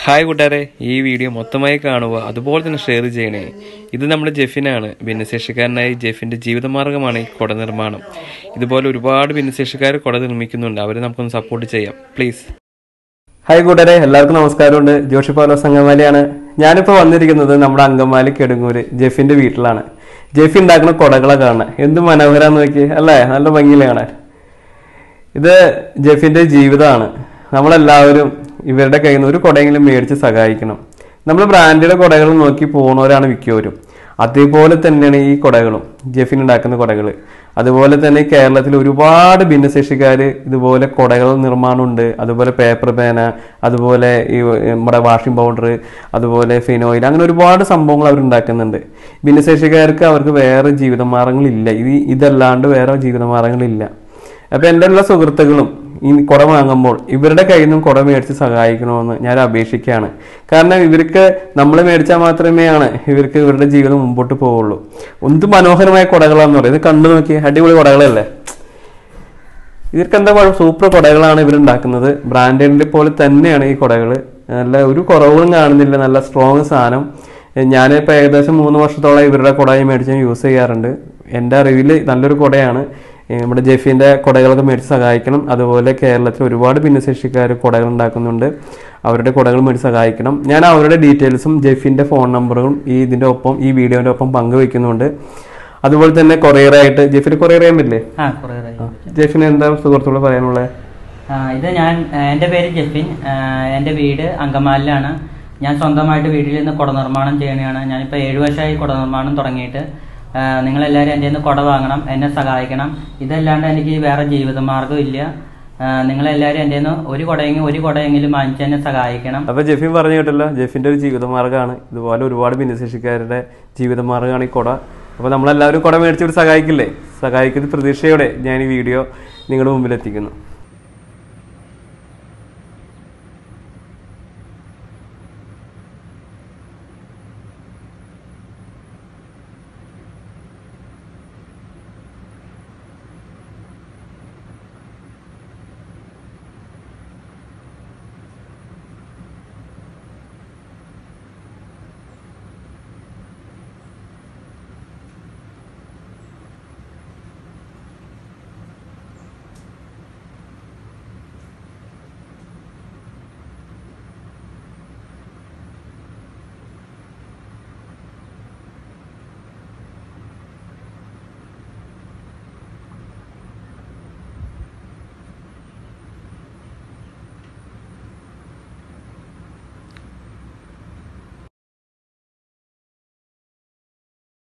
Hi കൂട്ടുകാരെ ഈ video മൊത്തമായി കാണുക അതുപോലെ തന്നെ ഷെയർ ചെയ്യണേ ഇത് നമ്മുടെ ജെഫിനാണ് ഭിന്നശേഷിക്കാരനായ ജെഫിന്റെ ജീവിതമാർഗമാണ് ഈ കുട നിർമ്മാണം ഇതുപോലെ ഒരുപാട് ഭിന്നശേഷിക്കാർ കുട നിർമ്മിക്കുന്നുണ്ട് അവരെ നമുക്കൊന്ന് സപ്പോർട്ട് ചെയ്യാം പ്ലീസ് ഹായ് കൂട്ടരെ എല്ലാവർക്കും നമസ്കാരമുണ്ട് ജോഷി പൗലോസ് അങ്കമാലിയാണ് ഞാനിപ്പോൾ വന്നിരിക്കുന്നത് നമ്മുടെ അങ്കമാലി കെടുങ്ങൂര് ജെഫിന്റെ വീട്ടിലാണ് ജെഫി ഉണ്ടാക്കുന്ന കുടകളെ കാണാൻ എന്ത് മനോഹരാന്ന് നോക്കി അല്ലേ നല്ല ഭംഗിയിൽ കാണാൻ ഇത് ജെഫിന്റെ ജീവിതമാണ് നമ്മളെല്ലാവരും ഇവരുടെ കയ്യിൽ നിന്ന് ഒരു കുടയെങ്കിലും മേടിച്ച് സഹായിക്കണം നമ്മൾ ബ്രാൻഡഡ് കുടകൾ നോക്കി പോകുന്നവരാണ് മിക്കവരും അതേപോലെ തന്നെയാണ് ഈ കുടകളും ജെഫിൻ ഉണ്ടാക്കുന്ന കുടകൾ അതുപോലെ തന്നെ കേരളത്തിൽ ഒരുപാട് ഭിന്നശേഷിക്കാർ ഇതുപോലെ കുടകൾ നിർമ്മാണമുണ്ട് അതുപോലെ പേപ്പർ പേന അതുപോലെ ഈ നമ്മുടെ വാഷിംഗ് പൗഡർ അതുപോലെ ഫിനോയിൽ അങ്ങനെ ഒരുപാട് സംഭവങ്ങൾ അവർ ഉണ്ടാക്കുന്നുണ്ട് ഭിന്നശേഷിക്കാർക്ക് അവർക്ക് വേറെ ജീവിതമാർഗങ്ങളില്ല ഇത് ഇതല്ലാണ്ട് വേറെ ജീവിതമാർഗങ്ങളില്ല അപ്പൊ എൻ്റെ എല്ലാ സുഹൃത്തുക്കളും ഈ കുട വാങ്ങുമ്പോൾ ഇവരുടെ കയ്യിൽ നിന്നും കുട മേടിച്ച് സഹായിക്കണമെന്ന് ഞാൻ അപേക്ഷിക്കുകയാണ് കാരണം ഇവർക്ക് നമ്മൾ മേടിച്ചാൽ മാത്രമേയാണ് ഇവർക്ക് ഇവരുടെ ജീവിതം മുമ്പോട്ട് പോവുള്ളൂ എന്ത് മനോഹരമായ കുടകളാന്ന് പറയും ഇത് കണ്ടു നോക്കി അടിപൊളി കുടകളല്ലേ ഇവർക്ക് എന്താ കുഴപ്പം സൂപ്പർ കുടകളാണ് ഇവരുണ്ടാക്കുന്നത് ബ്രാൻഡിന്റെ പോലെ തന്നെയാണ് ഈ കുടകൾ നല്ല ഒരു കുറവുകളും കാണുന്നില്ല നല്ല സ്ട്രോങ് സാധനം ഞാനിപ്പോൾ ഏകദേശം മൂന്ന് വർഷത്തോളം ഇവരുടെ കുടയും മേടിച്ച് യൂസ് ചെയ്യാറുണ്ട് എൻ്റെ അറിവിൽ നല്ലൊരു കുടയാണ് ഏ, നമ്മുടെ ജെഫിൻ്റെ കുടകളൊക്കെ മേടിച്ച് സഹായിക്കണം അതുപോലെ കേരളത്തിൽ ഒരുപാട് ഭിന്നശേഷിക്കാർ കുടകൾ ഉണ്ടാക്കുന്നുണ്ട് അവരുടെ കുടകൾ മേടിച്ച് സഹായിക്കണം ഞാൻ അവരുടെ ഡീറ്റെയിൽസും ജെഫിൻ്റെ ഫോൺ നമ്പറും ഈ ഇതിൻ്റെ ഒപ്പം ഈ വീഡിയോൻ്റെ ഒപ്പം പങ്കുവെക്കുന്നുണ്ട് അതുപോലെ തന്നെ കൊറിയറായിട്ട് ജെഫിന് കൊറിയർ ചെയ്യാൻ പറ്റില്ലേ ആ കുറേ ആയി. ജെഫിന് എന്താ സുഹൃത്തുക്കൾ പറയാനുള്ളത് ആ, ഇത് ഞാൻ ആ, എൻ്റെ പേര് ജെഫിൻ ആ, എൻ്റെ വീട് അങ്കമാലിലാണ് ഞാൻ സ്വന്തമായിട്ട് വീട്ടിൽ നിന്ന് കുട നിർമ്മാണം ചെയ്യണതാണ് ഞാനിപ്പോൾ ഏഴ് വർഷമായി കുട നിർമ്മാണം തുടങ്ങിയിട്ട് ആ, നിങ്ങളെല്ലാവരും എൻ്റെ നിന്ന് കുട വാങ്ങണം എന്നെ സഹായിക്കണം ഇതല്ലാണ്ട് എനിക്ക് വേറെ ജീവിതമാർഗ്ഗം ഇല്ല ആ, നിങ്ങളെല്ലാവരും എൻ്റെ നിന്ന് ഒരു കുടയെങ്കിലും ഒരു കുടയെങ്കിലും വാങ്ങിച്ച് എന്നെ സഹായിക്കണം അപ്പൊ ജെഫിൻ പറഞ്ഞു കേട്ടല്ലോ ജെഫിന്റെ ഒരു ജീവിതമാർഗ്ഗമാണ് ഇതുപോലെ ഒരുപാട് ഭിന്നശേഷിക്കാരുടെ ജീവിതമാർഗ്ഗമാണ് ഈ കുട അപ്പൊ നമ്മളെല്ലാവരും കുട മേടിച്ചിട്ട് സഹായിക്കില്ലേ സഹായിക്കുന്ന പ്രതീക്ഷയോടെ ഞാൻ ഈ വീഡിയോ നിങ്ങളുടെ മുമ്പിൽ എത്തിക്കുന്നു